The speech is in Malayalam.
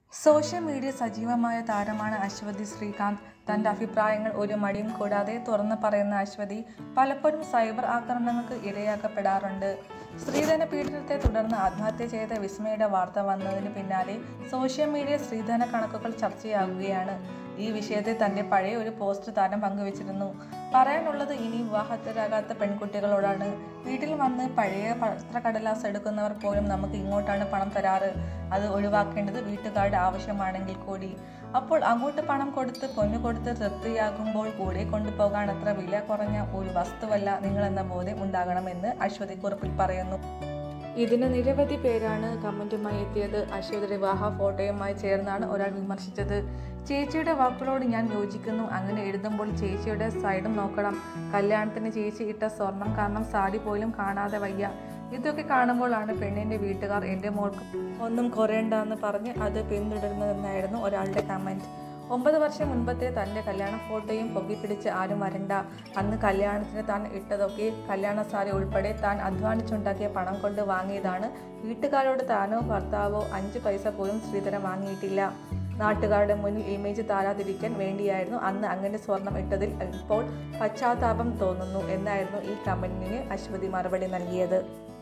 സോഷ്യൽ മീഡിയ സജീവമായ താരമാണ് അശ്വതി ശ്രീകാന്ത് തന്റെ അഭിപ്രായങ്ങൾ ഒരു മടിയും കൂടാതെ തുറന്നു പറയുന്ന അശ്വതി പലപ്പോഴും സൈബർ ആക്രമണങ്ങൾക്ക് ഇരയാക്കപ്പെടാറുണ്ട് സ്ത്രീധന പീഡനത്തെ തുടർന്ന് ആത്മഹത്യ ചെയ്ത വിസ്മയുടെ വാർത്ത വന്നതിന് പിന്നാലെ സോഷ്യൽ മീഡിയ സ്ത്രീധന കണക്കുകൾ ചർച്ചയാകുകയാണ് ഈ വിഷയത്തിൽ തന്റെ പഴയ ഒരു പോസ്റ്റ് താരം പങ്കുവച്ചിരുന്നു പറയാനുള്ളത് ഇനി വിവാഹത്തിലാകാത്ത പെൺകുട്ടികളോടാണ് വീട്ടിൽ വന്ന് പഴയ പത്രക്കടലാസ് എടുക്കുന്നവർ പോലും നമുക്ക് ഇങ്ങോട്ടാണ് പണം തരാറ് അത് ഒഴിവാക്കേണ്ടത് വീട്ടുകാരുടെ ആവശ്യമാണെങ്കിൽ കൂടി അപ്പോൾ അങ്ങോട്ട് പണം കൊടുത്ത് പൊന്നു കൊടുത്ത് തൃപ്തിയാകുമ്പോൾ കൂടെ കൊണ്ടുപോകാൻ അത്ര വില കുറഞ്ഞ ഒരു വസ്തുവല്ല നിങ്ങളെന്ന ബോധ്യം ഉണ്ടാകണമെന്ന് അശ്വതി കുറിപ്പിൽ പറയുന്നു ഇതിന് നിരവധി പേരാണ് കമൻറ്റുമായി എത്തിയത് അശ്വതിയുടെ വിവാഹ ഫോട്ടോയുമായി ചേർന്നാണ് ഒരാൾ വിമർശിച്ചത് ചേച്ചിയുടെ വാക്കുകളോട് ഞാൻ യോജിക്കുന്നു അങ്ങനെ എഴുതുമ്പോൾ ചേച്ചിയുടെ സൈഡും നോക്കണം കല്യാണത്തിന് ചേച്ചി ഇട്ട സ്വർണം കാരണം സാരി പോലും കാണാതെ വയ്യ ഇതൊക്കെ കാണുമ്പോഴാണ് പെണ്ണിൻ്റെ വീട്ടുകാർ എൻ്റെ മോൾക്ക് ഒന്നും കുറയണ്ടെന്ന് പറഞ്ഞ് അത് പിന്തുടരുന്നതെന്നായിരുന്നു ഒരാളുടെ കമൻറ്റ് ഒമ്പത് വർഷം മുൻപത്തെ തൻ്റെ കല്യാണ ഫോട്ടോയും പൊക്കിപ്പിടിച്ച് ആരും വരണ്ട അന്ന് കല്യാണത്തിന് താൻ ഇട്ടതൊക്കെ കല്യാണ സാരി ഉൾപ്പെടെ താൻ അധ്വാനിച്ചുണ്ടാക്കിയ പണം കൊണ്ട് വാങ്ങിയതാണ് വീട്ടുകാരോട് താനോ ഭർത്താവോ അഞ്ച് പൈസ പോലും ശ്രീധരം വാങ്ങിയിട്ടില്ല നാട്ടുകാരുടെ മുന്നിൽ ഇമേജ് താരാതിരിക്കാൻ വേണ്ടിയായിരുന്നു അന്ന് അങ്ങനെ സ്വർണം ഇട്ടതിൽ ഇപ്പോൾ പശ്ചാത്താപം തോന്നുന്നു എന്നായിരുന്നു ഈ കമന്റിന് അശ്വതി മറുപടി നൽകിയത്